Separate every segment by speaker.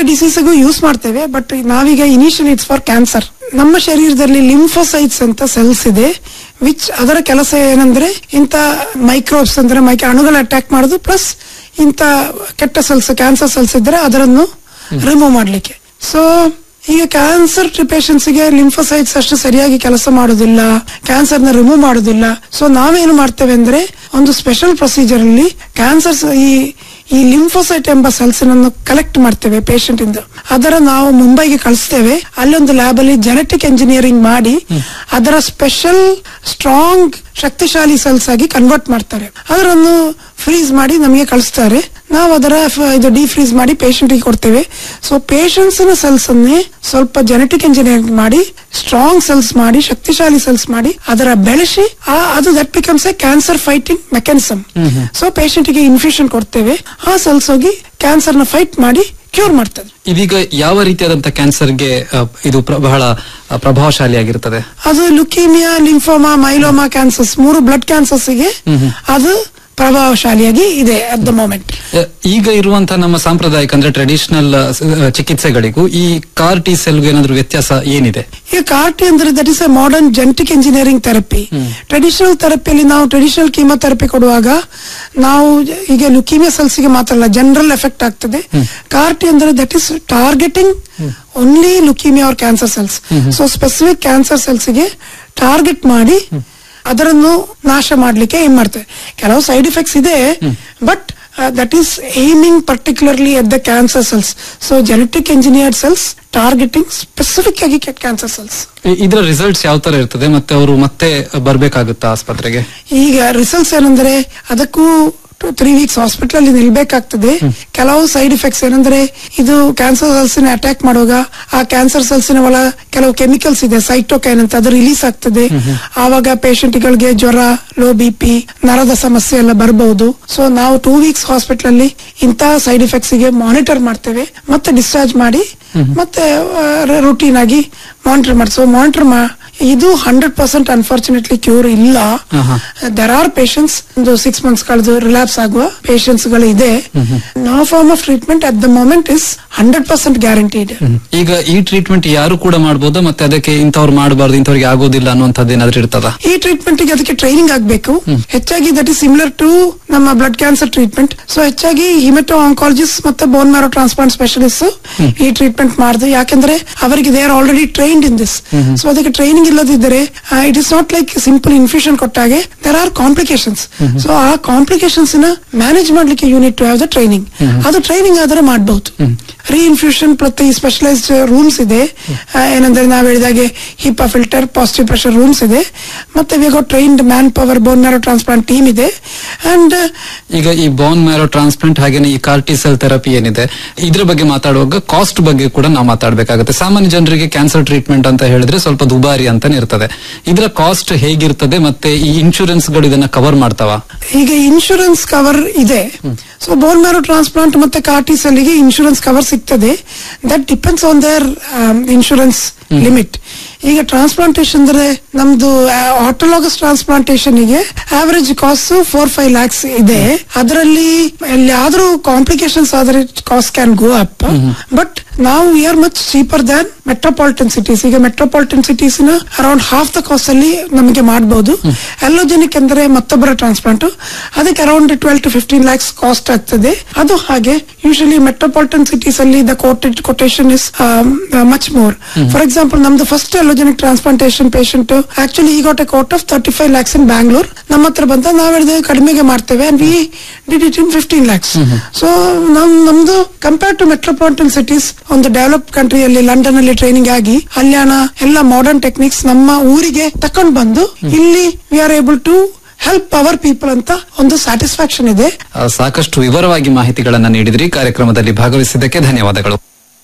Speaker 1: ಡಿಸೀಸ್ಗೂ use ಮಾಡ್ತೇವೆ but ನಾವೀಗ initial it's for cancer ನಮ್ಮ ಶರೀರದಲ್ಲಿ ಲಿಂಫೋಸೈಟ್ಸ್ ಅಂತ ಸೆಲ್ಸ್ ಇದೆ ವಿಚ್ ಅದರ ಕೆಲಸ ಏನಂದ್ರೆ ಇಂಥ ಮೈಕ್ರೋಬ್ಸ್ ಅಂದ್ರೆ ಮೈಕ್ ಅಣುಗಳ ಅಟ್ಯಾಕ್ ಮಾಡೋದು ಪ್ಲಸ್ ಇಂಥ ಕೆಟ್ಟ ಸೆಲ್ಸ್ ಕ್ಯಾನ್ಸರ್ ಸೆಲ್ಸ್ ಇದ್ರೆ ಅದರನ್ನು ರಿಮೂವ್ ಮಾಡ್ಲಿಕ್ಕೆ ಸೊ ಈಗ ಕ್ಯಾನ್ಸರ್ ಗೆ ಲಿಂಫೋಸೈಟ್ಸ್ ಅಷ್ಟು ಸರಿಯಾಗಿ ಕೆಲಸ ಮಾಡೋದಿಲ್ಲ ಕ್ಯಾನ್ಸರ್ ನ ರಿಮೂವ್ ಮಾಡೋದಿಲ್ಲ ಸೊ ನಾವೇನು ಮಾಡ್ತೇವೆ ಅಂದ್ರೆ ಒಂದು ಸ್ಪೆಷಲ್ ಪ್ರೊಸೀಜರ್ ಅಲ್ಲಿ ಕ್ಯಾನ್ಸರ್ ಈ ಈ ಲಿಂಫೋಸೈಟ್ ಎಂಬ ಸೆಲ್ಸ್ ಅನ್ನು ಕಲೆಕ್ಟ್ ಮಾಡ್ತೇವೆ ಪೇಷಂಟ್ ಇಂದ ಅದರ ನಾವು ಮುಂಬೈಗೆ ಕಳಿಸ್ತೇವೆ ಅಲ್ಲೊಂದು ಲ್ಯಾಬ್ ಅಲ್ಲಿ ಜೆನೆಟಿಕ್ ಎಂಜಿನಿಯರಿಂಗ್ ಮಾಡಿ ಅದರ ಸ್ಪೆಷಲ್ ಸ್ಟ್ರಾಂಗ್ ಶಕ್ತಿಶಾಲಿ ಸೆಲ್ಸ್ ಆಗಿ ಕನ್ವರ್ಟ್ ಮಾಡ್ತಾರೆ ಅದರನ್ನು ಫ್ರೀಸ್ ಮಾಡಿ ನಮಗೆ ಕಳಿಸ್ತಾರೆ ನಾವು ಅದರ ಫ- ಇದು ಡಿಫ್ರೀಸ್ ಮಾಡಿ patient ಗೆ ಕೊಡ್ತೇವೆ ಸೊ ಪೇಷಂಟ್ಸ್ ನ ಸೆಲ್ಸ್ ಅನ್ನೇ ಸ್ವಲ್ಪ ಜೆನೆಟಿಕ್ ಇಂಜಿನಿಯರಿಂಗ್ ಮಾಡಿ ಸ್ಟ್ರಾಂಗ್ ಸೆಲ್ಸ್ ಮಾಡಿ ಶಕ್ತಿಶಾಲಿ ಸೆಲ್ಸ್ ಮಾಡಿ ಅದರ ಬೆಳೆಸಿ ಆ ಅದು that becomes a cancer fighting mechanism so patient ಗೆ ಇನ್ಫ್ಯೂಷನ್ ಕೊಡ್ತೇವೆ ಆ ಸೆಲ್ಸ್ ಹೋಗಿ ಕ್ಯಾನ್ಸರ್ ನ ಫೈಟ್ ಮಾಡಿ ಕ್ಯೂರ್ ಮಾಡ್ತದೆ
Speaker 2: ಇದೀಗ ಯಾವ ರೀತಿಯಾದಂತ ಕ್ಯಾನ್ಸರ್ಗೆ ಆ, ಇದು ಪ್ರ- ಬಹಳ ಆ, ಪ್ರಭಾವಶಾಲಿಯಾಗಿರ್ತದೆ
Speaker 1: ಅದು ಲುಕೀಮಿಯಾ ಲಿಂಫೋಮಾ ಮೈಲೋಮಾ ಕ್ಯಾನ್ಸರ್ಸ್ ಮೂರು ಬ್ಲಡ್ ಕ್ಯಾನ್ಸರ್ಸ್ ಗೆ ಅದು ಪ್ರಭಾವಶಾಲಿಯಾಗಿ ಇದೆ ಅಟ್ ದ ಮೂಮೆಂಟ್
Speaker 2: ಆ, ಈಗ ಇರುವಂತಹ ನಮ್ಮ ಸಾಂಪ್ರದಾಯಿಕ ಅಂದ್ರೆ ಟ್ರೆಡಿಷನಲ್ ಚಿಕಿತ್ಸೆಗಳಿಗೂ ಈ ಕಾರ್ ಟಿ ಸೆಲ್ಗೂ ಏನಾದ್ರೂ ವ್ಯತ್ಯಾಸ ಏನಿದೆ
Speaker 1: ಈಗ ಕಾರ್ಟಿ ಅಂದ್ರೆ that is a modern genetic engineering therapy traditional ಥೆರಪಿಯಲ್ಲಿ ನಾವು ಟ್ರೆಡಿಷನಲ್ ಕೀಮೋಥೆರಪಿ ಕೊಡುವಾಗ ನಾವು ಈಗ ಲುಕೀಮಿಯಾ ಸೆಲ್ಸ್ ಗೆ ಮಾತ್ರ ಅಲ್ಲ ಜನರಲ್ ಎಫೆಕ್ಟ್ ಆಗ್ತದೆ ಕಾರ್ಟಿ ಅಂದ್ರೆ that is targeting only leukaemia or cancer cells so specific cancer cells ಗೆ ಟಾರ್ಗೆಟ್ ಮಾಡಿ ಅದರನ್ನು ನಾಶ ಮಾಡ್ಲಿಕ್ಕೆ ಏನ್ ಮಾಡ್ತೇವೆ ಕೆಲವು ಸೈಡ್ ಎಫೆಕ್ಟ್ಸ್ ಇದೆ but that is aiming particularly at the cancer cells so genetic engineered cells targeting specific ಆಗಿ ಕ್ಯಾನ್ಸರ್ ಸೆಲ್ಸ್
Speaker 2: ಇ- ಇದರ ರಿಸಲ್ಟ್ಸ್ ಯಾವ ತರ ಇರ್ತದೆ ಮತ್ತೆ ಅವರು ಮತ್ತೆ ಬರ್ಬೇಕಾಗುತ್ತಾ ಆಸ್ಪತ್ರೆಗೆ
Speaker 1: ಈಗ ರಿಸಲ್ಟ್ಸ್ ಏನಂದ್ರೆ ಅದಕ್ಕೂ ತ್ರೀ ವೀಕ್ಸ್ ಹಾಸ್ಪಿಟಲ್ ಅಲ್ಲಿ ನಿಲ್ಬೇಕಾಗ್ತದೆ ಕೆಲವು ಸೈಡ್ ಎಫೆಕ್ಟ್ಸ್ ಏನಂದ್ರೆ ಇದು ಕ್ಯಾನ್ಸರ್ ಸೆಲ್ಸ್ ನ ಅಟ್ಯಾಕ್ ಮಾಡುವಾಗ ಆ ಕ್ಯಾನ್ಸರ್ ಸೆಲ್ಸ್ ನ ಒಳ ಕೆಲವು ಕೆಮಿಕಲ್ಸ್ ಇದೆ ಸೈಟೋಕೈನ್ ಅಂತ ಅದು ರಿಲೀಸ್ ಆಗ್ತದೆ ಆವಾಗ ಪೇಷಂಟ್ ಗಳಿಗೆ ಜ್ವರ ಲೋ ಬಿ ಪಿ ನರದ ಸಮಸ್ಯೆ ಎಲ್ಲ ಬರಬಹುದು ಸೊ ನಾವು ಟೂ ವೀಕ್ಸ್ ಹಾಸ್ಪಿಟಲ್ ಅಲ್ಲಿ ಇಂತಹ ಸೈಡ್ ಎಫೆಕ್ಟ್ಸ್ ಗೆ ಮಾನಿಟರ್ ಮಾಡ್ತೇವೆ ಮತ್ತೆ ಡಿಸ್ಚಾರ್ಜ್ ಮಾಡಿ ಮತ್ತೆ ರುಟೀನ್ ಆಗಿ ಮಾನಿಟರ್ ಮಾಡಿ ಸೊ ಮಾನಿಟರ್ ಇದು ಹಂಡ್ರೆಡ್ ಪರ್ಸೆಂಟ್ ಅನ್ಫಾರ್ಚುನೇಟ್ಲಿ ಕ್ಯೂರ್ ಇಲ್ಲ
Speaker 2: ಆಹಾ.
Speaker 1: ದರ್ ಆರ್ ಪೇಷಂಟ್ಸ್ ಒಂದು ಸಿಕ್ಸ್ ಮಂತ್ಸ್ ಕಳೆದು ರಿಲ್ಯಾಪ್ಸ್ ಆಗುವ ಪೇಷಂಟ್ಸ್ ಗಳು ಇದೆ no form of treatment at the moment is hundred percent guaranteed
Speaker 2: ಈಗ ಈ ಟ್ರೀಟ್ಮೆಂಟ್ ಯಾರು ಕೂಡ ಮಾಡಬಹುದಾ ಮತ್ತೆ ಅದಕ್ಕೆ ಇಂಥವ್ರು ಮಾಡಬಾರ್ದು ಇಂಥವ್ರಿಗೆ ಆಗೋದಿಲ್ಲ ಅನ್ನುವಂಥದ್ದು ಏನಾದ್ರೂ ಇರ್ತದ
Speaker 1: ಈ ಟ್ರೀಟ್ಮೆಂಟ್ ಗೆ ಅದಕ್ಕೆ ಟ್ರೈನಿಂಗ್ ಆಗಬೇಕು ಹೆಚ್ಚಾಗಿ ದಟ್ ಇಸ್ ಸಿಮಿಲರ್ ಟು ನಮ್ಮ ಬ್ಲಡ್ ಕ್ಯಾನ್ಸರ್ ಟ್ರೀಟ್ಮೆಂಟ್ ಸೊ ಹೆಚ್ಚಾಗಿ ಹಿಮೆಟೋ ಆಂಕಾಲಜಿಸ್ಟ್ ಮತ್ತೆ ಬೋನ್ ಮ್ಯಾರೋ ಟ್ರಾನ್ಸ್ಪ್ಲಾಂಟ್ ಸ್ಪೆಷಲಿಸ್ಟ್ ಈ ಟ್ರೀಟ್ಮೆಂಟ್ ಮಾಡಿದ್ರು ಯಾಕಂದ್ರೆ ಅವರಿಗೆ they are already trained in this so ಅದಕ್ಕೆ ಟ್ರೈನಿಂಗ್ ಇಲ್ಲದಿದ್ದರೆ it is not like simple infusion ಕೊಟ್ಟಾಗೆ ದರ್ ಆರ್ ಕಾಂಪ್ಲಿಕೇಶನ್ಸ್ ಸೊ ಆ ಕಾಂಪ್ಲಿಕೇಶನ್ಸ್ ನ ಮ್ಯಾನೇಜ್ ಮಾಡ್ಲಿಕ್ಕೆ unit to have the training ಅದು ಟ್ರೈನಿಂಗ್ ಆದರೆ ಮಾಡಬಹುದು ರೀಇನ್ಫ್ಯೂಷನ್ ಪ್ರತಿ ಸ್ಪೆಷಲೈಸ್ಡ್ ರೂಮ್ಸ್ ಇದೆ ಆ, ಏನಂದ್ರೆ ನಾವು ಹೇಳಿದಾಗೆ HEPA filter positive pressure rooms ಇದೆ ಮತ್ತೆ we got trained manpower bone marrow transplant team ಇದೆ ಅಂಡ್
Speaker 2: ಈಗ ಈ ಬೋನ್ ಮ್ಯಾರೋ ಟ್ರಾನ್ಸ್ಪ್ಲಾಂಟ್ ಹಾಗೇನೆ ಈ ಕಾರ್ಟಿಸೆಲ್ ಥೆರಪಿ ಏನಿದೆ ಇದ್ರ ಬಗ್ಗೆ ಮಾತಾಡುವಾಗ ಕಾಸ್ಟ್ ಬಗ್ಗೆ ಕೂಡ ನಾವು ಮಾತಾಡಬೇಕಾಗುತ್ತೆ ಸಾಮಾನ್ಯ ಜನರಿಗೆ ಕ್ಯಾನ್ಸರ್ ಟ್ರೀಟ್ಮೆಂಟ್ ಅಂತ ಹೇಳಿದ್ರೆ ಸ್ವಲ್ಪ ದುಬಾರಿ ಅಂತಾನೆ ಇರ್ತದೆ ಇದರ ಕಾಸ್ಟ್ ಹೇಗಿರ್ತದೆ ಮತ್ತೆ ಈ ಇನ್ಶೂರೆನ್ಸ್ ಗಳು ಇದನ್ನ ಕವರ್ ಮಾಡ್ತಾವ
Speaker 1: ಈಗ ಇನ್ಶೂರೆನ್ಸ್ ಕವರ್ ಇದೆ ಸೊ ಬೋನ್ ಮ್ಯಾರೋ ಟ್ರಾನ್ಸ್ಪ್ಲಾಂಟ್ ಮತ್ತೆ ಕಾರ್ಟಿ ಸೆಲ್ಗೆ ಇನ್ಶೂರೆನ್ಸ್ ಕವರ್ ಸಿಗ್ತದೆ that depends on their insurance limit ಈಗ ಟ್ರಾನ್ಸ್ಪ್ಲಾಂಟೇಶನ್ ಅಂದ್ರೆ ನಮ್ದು ಆಟೋಲಾಗಸ್ ಟ್ರಾನ್ಸ್ಪ್ಲಾಂಟೇಶನ್ ಗೆ average cost four five lakhs ಇದೆ ಅದರಲ್ಲಿ ಎಲ್ಲಿಯಾದ್ರೂ ಕಾಂಪ್ಲಿಕೇಶನ್ಸ್ ಆದ್ರೆ cost can go up but ನಾವು we are much cheaper than metropolitan cities ಈಗ ಮೆಟ್ರೋಪಾಲಿಟನ್ ಸಿಟೀಸ್ ನ ಅರೌಂಡ್ ಹಾಫ್ ದ ಕಾಸ್ಟ್ ಅಲ್ಲಿ ನಮಗೆ ಮಾಡಬಹುದು ಎಲ್ಲೋಜೆನಿಕ್ ಅಂದ್ರೆ ಮತ್ತೊಬ್ಬರ ಟ್ರಾನ್ಸ್ಪ್ಲಾಂಟ್ ಅದಕ್ಕೆ around twelve to fifteen lakhs cost ಆಗ್ತದೆ ಅದು ಹಾಗೆ ಯೂಶಲಿ ಮೆಟ್ರೋಪಾಲಿಟನ್ ಸಿಟೀಸ್ ಅಲ್ಲಿ the quoted quotation is much more for example ನಮ್ದು first allogenic transplantation patient actually ಈ got a quote of thirty five lakhs in Bangalore ನಮ್ಮ ಹತ್ರ ಬಂದ ನಾವ್ ಹೇಳಿದ್ರೆ ಕಡಿಮೆಗೆ ಮಾಡ್ತೇವೆ and we did it in fifteen lakhs so ನಮ್ ನಮ್ದು ಕಂಪೇರ್ ಟು ಮೆಟ್ರೋಪಾಲಿಟನ್ ಸಿಟೀಸ್ ಒಂದು ಡೆವಲಪ್ ಕಂಟ್ರಿಯಲ್ಲಿ ಲಂಡನ್ ಅಲ್ಲಿ ಟ್ರೈನಿಂಗ್ ಆಗಿ ಅಲ್ಲಿನ ಎಲ್ಲ ಮಾಡರ್ನ್ ಟೆಕ್ನಿಕ್ಸ್ ನಮ್ಮ ಊರಿಗೆ ತಕೊಂಡ್ ಬಂದು ಇಲ್ಲಿ we are able to help our people ಅಂತ ಒಂದು ಸ್ಯಾಟಿಸ್ಫ್ಯಾಕ್ಷನ್ ಇದೆ
Speaker 2: ಆ, ಸಾಕಷ್ಟು ವಿವರವಾಗಿ ಮಾಹಿತಿಗಳನ್ನ ನೀಡಿದ್ರಿ ಕಾರ್ಯಕ್ರಮದಲ್ಲಿ ಭಾಗವಹಿಸಿದ್ದಕ್ಕೆ ಧನ್ಯವಾದಗಳು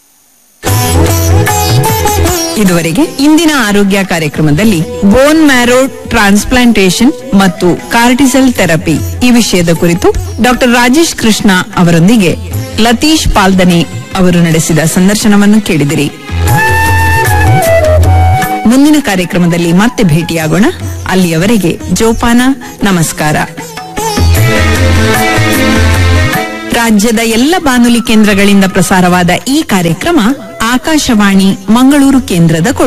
Speaker 3: ಇದುವರೆಗೆ ಇಂದಿನ ಆರೋಗ್ಯ ಕಾರ್ಯಕ್ರಮದಲ್ಲಿ ಬೋನ್ ಮ್ಯಾರೋ ಟ್ರಾನ್ಸ್ಪ್ಲಾಂಟೇಶನ್ ಮತ್ತು ಕಾರ್ಟಿಸೆಲ್ ಥೆರಪಿ ಈ ವಿಷಯದ ಕುರಿತು ಡಾಕ್ಟರ್ ರಾಜೇಶ್ ಕೃಷ್ಣ ಅವರೊಂದಿಗೆ ಲತೀಶ್ ಪಾಲ್ದನೆ ಅವರು ನಡೆಸಿದ ಸಂದರ್ಶನವನ್ನು ಕೇಳಿದಿರಿ ಮುಂದಿನ ಕಾರ್ಯಕ್ರಮದಲ್ಲಿ ಮತ್ತೆ ಭೇಟಿಯಾಗೋಣ ಅಲ್ಲಿಯವರೆಗೆ ಜೋಪಾನ ನಮಸ್ಕಾರ ರಾಜ್ಯದ ಎಲ್ಲ ಬಾನುಲಿ ಕೇಂದ್ರಗಳಿಂದ ಪ್ರಸಾರವಾದ ಈ ಕಾರ್ಯಕ್ರಮ ಆಕಾಶವಾಣಿ ಮಂಗಳೂರು ಕೇಂದ್ರದ ಕೊಡುಗೆ